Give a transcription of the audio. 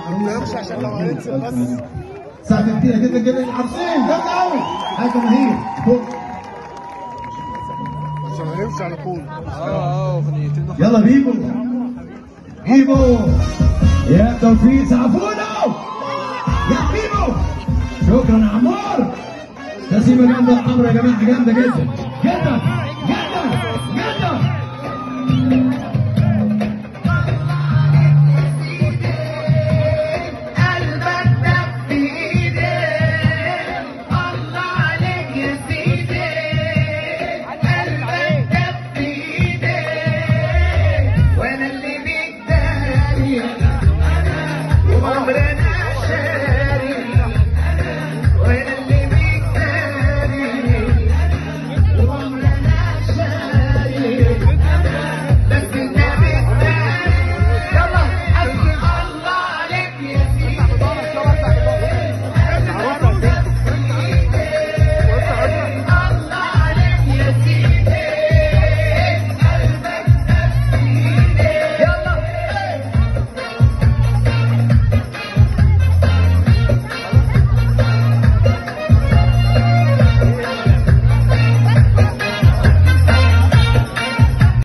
يمشي عشان لو هينزل بس ساعة كتيرة جدا جدا الحرسين جامدة قوي هاي جماهير فوق عشان هيمشي على طول اه اغنيتين يلا بيبو بيبو يا توفيق سعفونة يا بيبو شكرا عمار تسيبة جامدة الحمرا يا جماعة جامدة جدا جدا جدا جدا قلبك دب في ايديك الله عليك يا سيدي قلبك دب في ايديك وانا اللي بيك داري وعمري